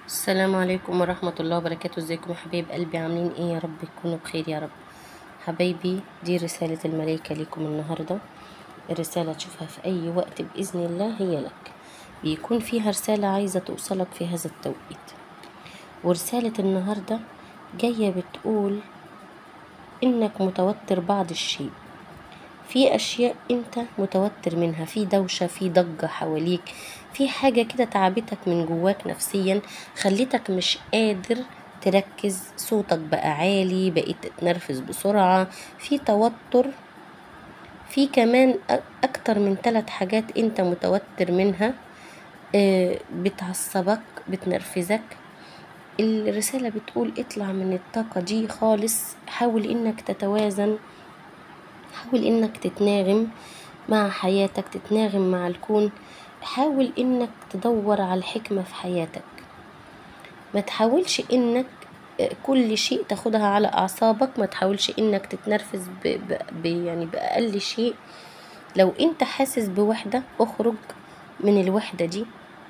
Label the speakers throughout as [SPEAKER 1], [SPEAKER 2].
[SPEAKER 1] السلام عليكم ورحمة الله وبركاته ازيكم يا حبايب قلبي عاملين ايه يا رب تكونوا بخير يا رب حبايبي دي رسالة الملايكة ليكم النهاردة الرسالة تشوفها في أي وقت بإذن الله هي لك بيكون فيها رسالة عايزة توصلك في هذا التوقيت ورسالة النهاردة جاية بتقول إنك متوتر بعض الشيء في أشياء أنت متوتر منها في دوشة في ضجة حواليك في حاجة كده تعبتك من جواك نفسيا خلتك مش قادر تركز صوتك بقى عالي بقيت تتنرفز بسرعة في توتر في كمان أ- أكتر من ثلاث حاجات أنت متوتر منها آه، بتعصبك بتنرفزك الرسالة بتقول اطلع من الطاقة دي خالص حاول انك تتوازن حاول انك تتناغم مع حياتك تتناغم مع الكون حاول انك تدور على الحكمة في حياتك ما تحاولش انك آه، كل شيء تاخدها على اعصابك ما تحاولش انك تتنرفز ب... ب... ب... يعني باقل شيء لو انت حاسس بوحدة اخرج من الوحدة دي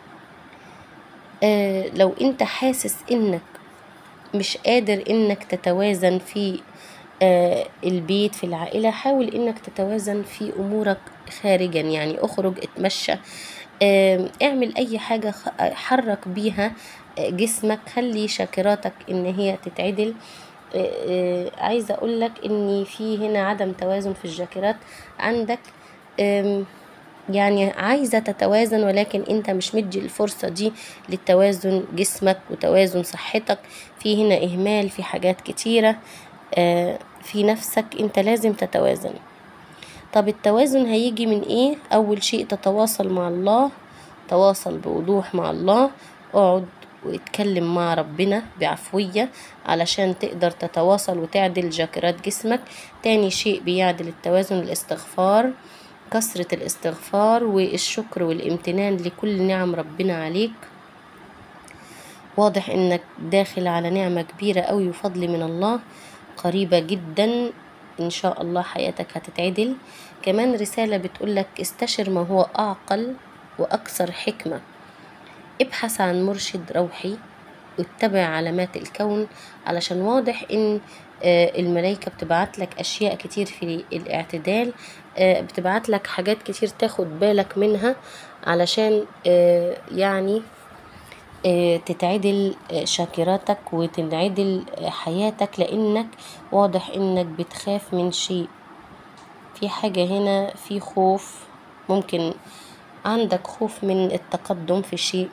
[SPEAKER 1] آه لو انت حاسس انك مش قادر انك تتوازن في آه البيت في العائلة حاول انك تتوازن في امورك خارجا يعني اخرج اتمشى آه اعمل اي حاجة خ- حرك بيها آه، جسمك خلي شاكراتك ان هي تتعدل آه، آه، عايزة اقولك ان في هنا عدم توازن في الجاكرات عندك آم، يعني عايزة تتوازن ولكن انت مش مدي الفرصة دي للتوازن جسمك وتوازن صحتك في هنا اهمال في حاجات كتيرة آه، في نفسك انت لازم تتوازن طب التوازن هيجي من ايه اول شيء تتواصل مع الله تواصل بوضوح مع الله اقعد واتكلم مع ربنا بعفوية علشان تقدر تتواصل وتعدل جاكرات جسمك تاني شيء بيعدل التوازن الاستغفار كثرة الاستغفار والشكر والامتنان لكل نعم ربنا عليك واضح انك داخل على نعمة كبيرة قوي وفضل من الله قريبة جدا ان شاء الله حياتك هتتعدل كمان رسالة بتقولك استشر ما هو اعقل واكثر حكمة ابحث عن مرشد روحي واتبع علامات الكون علشان واضح ان آه، الملايكة بتبعت لك اشياء كتير في الاعتدال آه، بتبعت لك حاجات كتير تاخد بالك منها علشان آه، يعني آه، تتعدل آه، شاكراتك وتنعدل آه، حياتك لانك واضح انك بتخاف من شيء في حاجة هنا في خوف ممكن عندك خوف من التقدم في شيء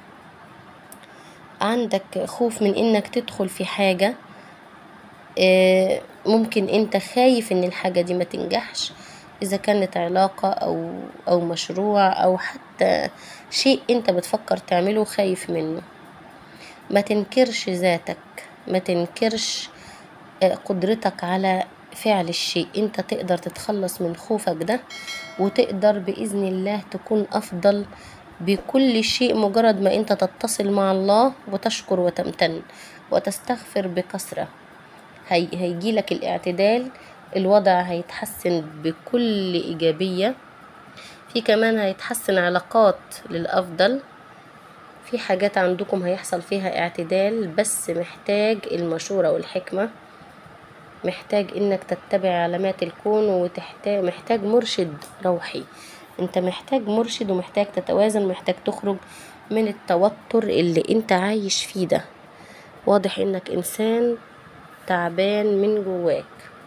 [SPEAKER 1] عندك خوف من انك تدخل في حاجة آه، ممكن انت خايف ان الحاجة دي ما تنجحش اذا كانت علاقة او او مشروع او حتى شيء انت بتفكر تعمله خايف منه ما تنكرش ذاتك ما تنكرش آه، قدرتك على فعل الشيء انت تقدر تتخلص من خوفك ده وتقدر بإذن الله تكون أفضل بكل شيء مجرد ما انت تتصل مع الله وتشكر وتمتن وتستغفر بكثرة هي هيجيلك الاعتدال الوضع هيتحسن بكل إيجابية في كمان هيتحسن علاقات للأفضل في حاجات عندكم هيحصل فيها اعتدال بس محتاج المشورة والحكمة محتاج انك تتبع علامات الكون وتحتاج محتاج مرشد روحي انت محتاج مرشد ومحتاج تتوازن محتاج تخرج من التوتر اللي انت عايش فيه ده واضح انك انسان تعبان من جواك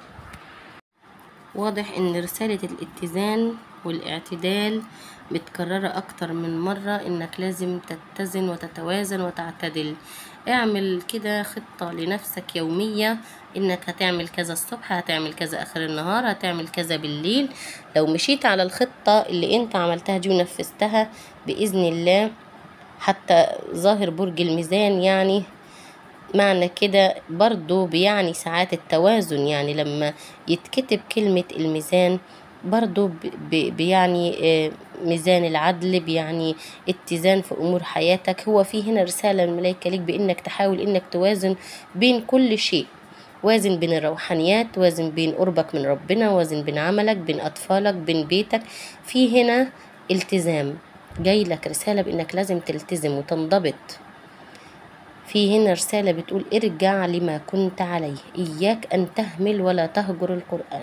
[SPEAKER 1] واضح ان رسالة الاتزان والاعتدال متكررة اكتر من مرة انك لازم تتزن وتتوازن وتعتدل اعمل كده خطة لنفسك يومية انك هتعمل كذا الصبح هتعمل كذا اخر النهار هتعمل كذا بالليل لو مشيت على الخطة اللي انت عملتها دي ونفذتها بإذن الله حتى ظاهر برج الميزان يعني معنى كده برضو بيعني ساعات التوازن يعني لما يتكتب كلمة الميزان برضو ب- ب- بيعني آه، ميزان العدل بيعني اتزان في أمور حياتك هو في هنا رسالة من الملائكة ليك بإنك تحاول إنك توازن بين كل شيء وازن بين الروحانيات وازن بين قربك من ربنا وازن بين عملك بين أطفالك بين بيتك في هنا التزام جاي لك رسالة بإنك لازم تلتزم وتنضبط في هنا رسالة بتقول ارجع لما كنت عليه إياك أن تهمل ولا تهجر القرآن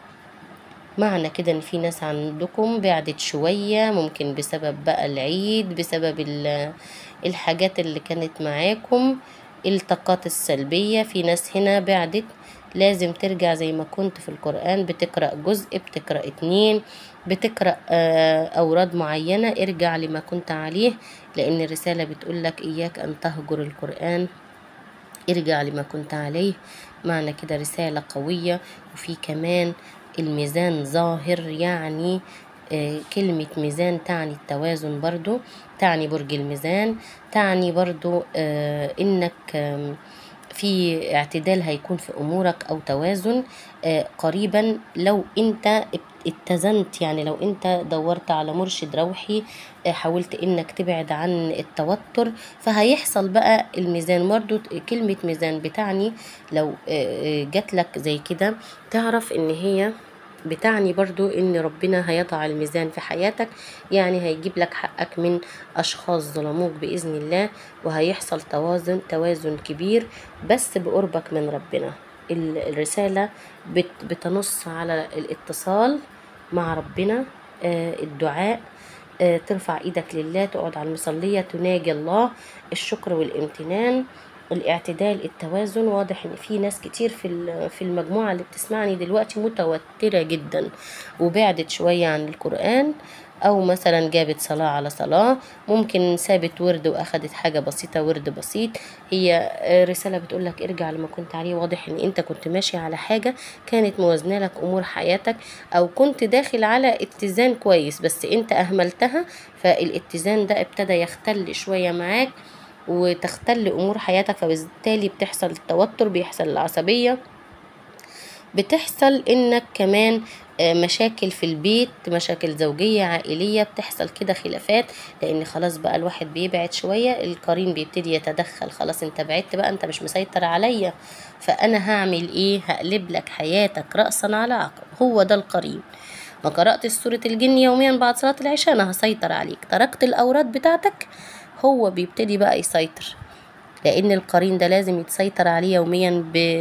[SPEAKER 1] معنى كده ان في ناس عندكم بعدت شوية ممكن بسبب بقى العيد بسبب ال- الحاجات اللي كانت معاكم الطاقات السلبية في ناس هنا بعدت لازم ترجع زي ما كنت في القرآن بتقرأ جزء بتقرأ اتنين بتقرأ آه، أوراد معينة ارجع لما كنت عليه لأن الرسالة بتقولك إياك أن تهجر القرآن ارجع لما كنت عليه معنى كده رسالة قوية وفي كمان الميزان ظاهر يعني آه، كلمة ميزان تعني التوازن برضو تعني برج الميزان تعني برضو آه، إنك آم، في اعتدال هيكون في أمورك أو توازن آه، قريبا لو أنت اتزنت يعني لو أنت دورت على مرشد روحي آه، حاولت إنك تبعد عن التوتر فهيحصل بقى الميزان برضو كلمة ميزان بتعني لو آه، آه، جاتلك زي كده تعرف إن هي بتعني برضو ان ربنا هيضع الميزان في حياتك يعني هيجيب لك حقك من اشخاص ظلموك باذن الله وهيحصل توازن توازن كبير بس بقربك من ربنا ال- الرسالة بت- بتنص على الاتصال مع ربنا آه، الدعاء آه، ترفع ايدك لله تقعد على المصلية تناجي الله الشكر والامتنان الاعتدال التوازن واضح ان في ناس كتير في ال- في المجموعه اللي بتسمعني دلوقتي متوتره جدا وبعدت شويه عن القران او مثلا جابت صلاه على صلاه ممكن سابت ورد واخدت حاجه بسيطه ورد بسيط هي آه، رساله بتقول لك ارجع لما كنت عليه واضح ان انت كنت ماشي على حاجه كانت موازنه لك امور حياتك او كنت داخل على اتزان كويس بس انت اهملتها فالاتزان ده ابتدى يختل شويه معاك وتختل امور حياتك فبالتالي بتحصل التوتر بيحصل العصبيه بتحصل انك كمان آه، مشاكل في البيت مشاكل زوجية عائلية بتحصل كده خلافات لان خلاص بقى الواحد بيبعد شوية القرين بيبتدي يتدخل خلاص انت بعدت بقى انت مش مسيطر عليا فانا هعمل ايه هقلب لك حياتك رأسا على عقب هو ده القرين ما قرأت سورة الجن يوميا بعد صلاة العشاء انا هسيطر عليك تركت الاوراد بتاعتك هو بيبتدي بقى يسيطر لان القرين ده لازم يتسيطر عليه يوميا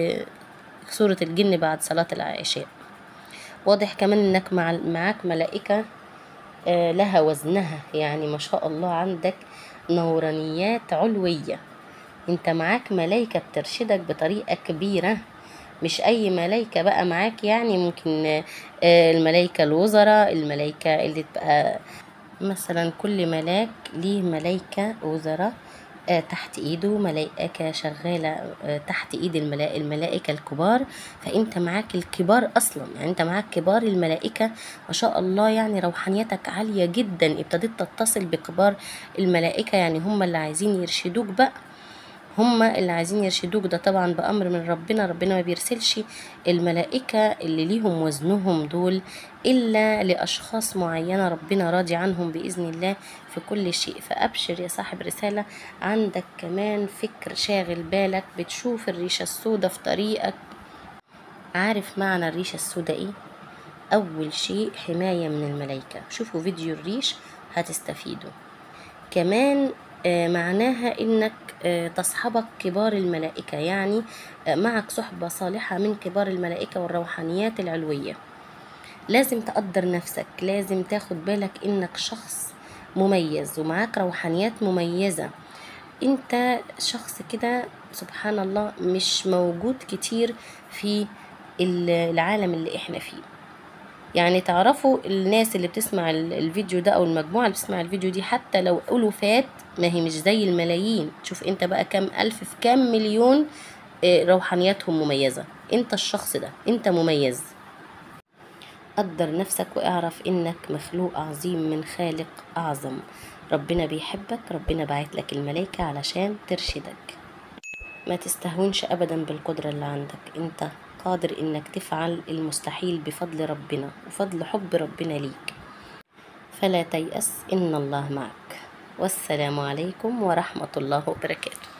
[SPEAKER 1] بسورة الجن بعد صلاة العشاء واضح كمان انك مع معاك ملائكة آه، لها وزنها يعني ما شاء الله عندك نورانيات علوية انت معاك ملايكة بترشدك بطريقة كبيرة مش اي ملايكة بقى معاك يعني ممكن آه، الملايكة الوزراء الملايكة اللي تبقى مثلا كل ملاك ليه ملايكة وزراء آه، تحت ايده ملائكة شغالة آه، تحت ايد الملا- الملائكة الكبار فانت معاك الكبار اصلا يعني انت معاك كبار الملائكة ما شاء الله يعني روحانيتك عالية جدا ابتديت تتصل بكبار الملائكة يعني هم اللي عايزين يرشدوك بقى هما اللي عايزين يرشدوك ده طبعا بأمر من ربنا ربنا ما بيرسلش الملائكة اللي ليهم وزنهم دول إلا لأشخاص معينة ربنا راضي عنهم بإذن الله في كل شيء فأبشر يا صاحب رسالة عندك كمان فكر شاغل بالك بتشوف الريشة السوداء في طريقك عارف معنى الريشة السوداء ايه؟ أول شيء حماية من الملائكة شوفوا فيديو الريش هتستفيدوا كمان آه، معناها انك آه، تصحبك كبار الملائكة يعني آه، معك صحبة صالحة من كبار الملائكة والروحانيات العلوية لازم تقدر نفسك لازم تاخد بالك انك شخص مميز ومعاك روحانيات مميزة انت شخص كده سبحان الله مش موجود كتير في ال- العالم اللي احنا فيه يعني تعرفوا الناس اللي بتسمع ال- الفيديو ده او المجموعه اللي بتسمع الفيديو دي حتى لو الوفات ما هي مش زي الملايين شوف انت بقى كام الف في كام مليون آه، روحانياتهم مميزه انت الشخص ده انت مميز قدر نفسك واعرف انك مخلوق عظيم من خالق اعظم ربنا بيحبك ربنا باعت لك الملائكه علشان ترشدك ما تستهونش ابدا بالقدره اللي عندك انت قادر انك تفعل المستحيل بفضل ربنا وفضل حب ربنا ليك فلا تيأس ان الله معك والسلام عليكم ورحمه الله وبركاته